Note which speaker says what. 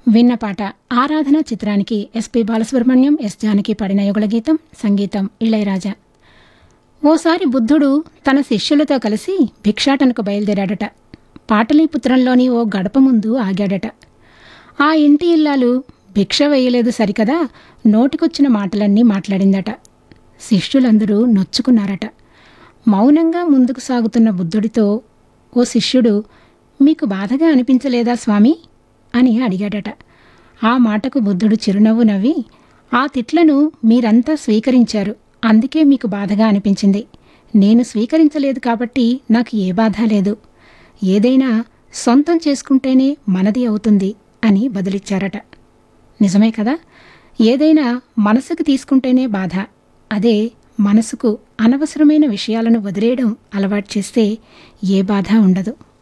Speaker 1: విన్న పాట ఆరాధన చిత్రానికి ఎస్పి బాలసుబ్రహ్మణ్యం ఎస్ జానకి పాడిన యుగల గీతం సంగీతం ఇళయరాజా ఓసారి బుద్ధుడు తన శిష్యులతో కలిసి భిక్షాటనకు బయలుదేరాడట పాటలీపుత్రంలోని ఓ గడప ముందు ఆగాడట ఆ ఇంటి ఇల్లాలు భిక్ష వేయలేదు సరికదా నోటికొచ్చిన మాటలన్నీ మాట్లాడిందట శిష్యులందరూ నొచ్చుకున్నారట మౌనంగా ముందుకు సాగుతున్న బుద్ధుడితో ఓ శిష్యుడు మీకు బాధగా అనిపించలేదా స్వామి అని అడిగాడట ఆ మాటకు బుద్ధుడు చిరునవ్వు నవ్వి ఆ తిట్లను మీరంతా స్వీకరించారు అందుకే మీకు బాధగా అనిపించింది నేను స్వీకరించలేదు కాబట్టి నాకు ఏ బాధ లేదు ఏదైనా సొంతం చేసుకుంటేనే మనది అవుతుంది అని బదులిచ్చారట నిజమే కదా ఏదైనా మనసుకు తీసుకుంటేనే బాధ అదే మనసుకు అనవసరమైన విషయాలను వదిలేయడం అలవాటు చేస్తే ఏ బాధ ఉండదు